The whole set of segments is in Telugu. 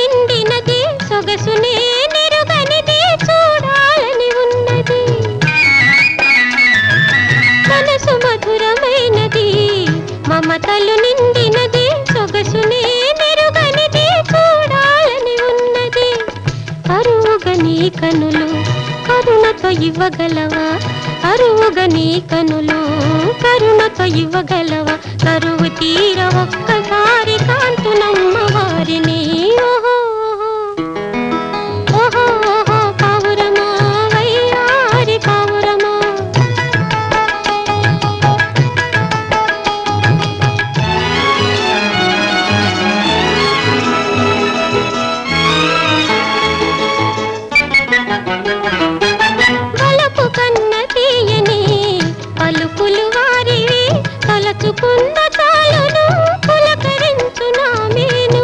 నిండినది సొగసునే నెరుగనిది చూడాలని ఉన్నది మనసు మధురమైనది మమతలు నిండినది సొగసునే నెరుగనిది చూడాలని ఉన్నది అరువుగా నీ కనులు కరుణతో ఇవ్వగలవా అరువుగా నీ కనులు కరుణతో ఇవ్వగలవా కరువు తీర ఒక్కసారి కాంతునమ్మ వారిని ఓహో ఓహో ఓహో పావురమా వయ్యారి పావురమా వలపు కన్న తీయని పలుకులు వారివి తలచుకున్న చాలును పులకరించు నా మేను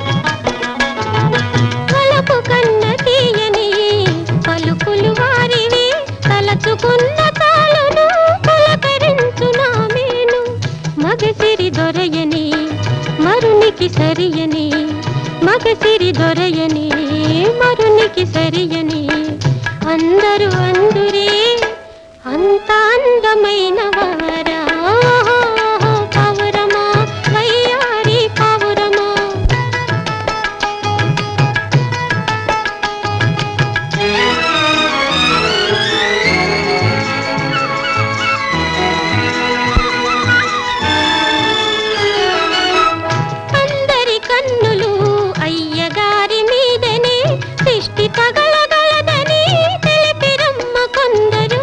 వలపు కన్న తీయని పలుకులు వారివి తలచుకున్న చాలును పులకరించు నా మేను మగసిరి దొరయని మరునికి సరియని మగసిరి దొరయని మరునికి సరియని అందరూ అందురే అంత అందమైన వారా ఓహో, పావురమా వయ్యారి పావురమా అందరి కన్నులు అయ్యగారి మీదనే దిష్టి తగలగలదని తెలిపిరమ్మ కొందరు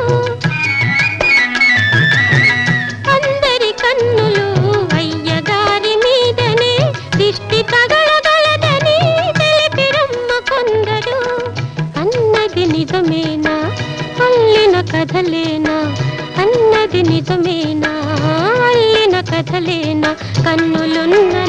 అందరి కన్నులు అయ్యగారి మీదనే దిష్టి తగలగలదని తెలిపిరమ్మ కొందరు అన్నది నిజమేనా అల్లిన కథలేనా అన్నది నిజమేనా అల్లిన కథలేనా కన్నులున్న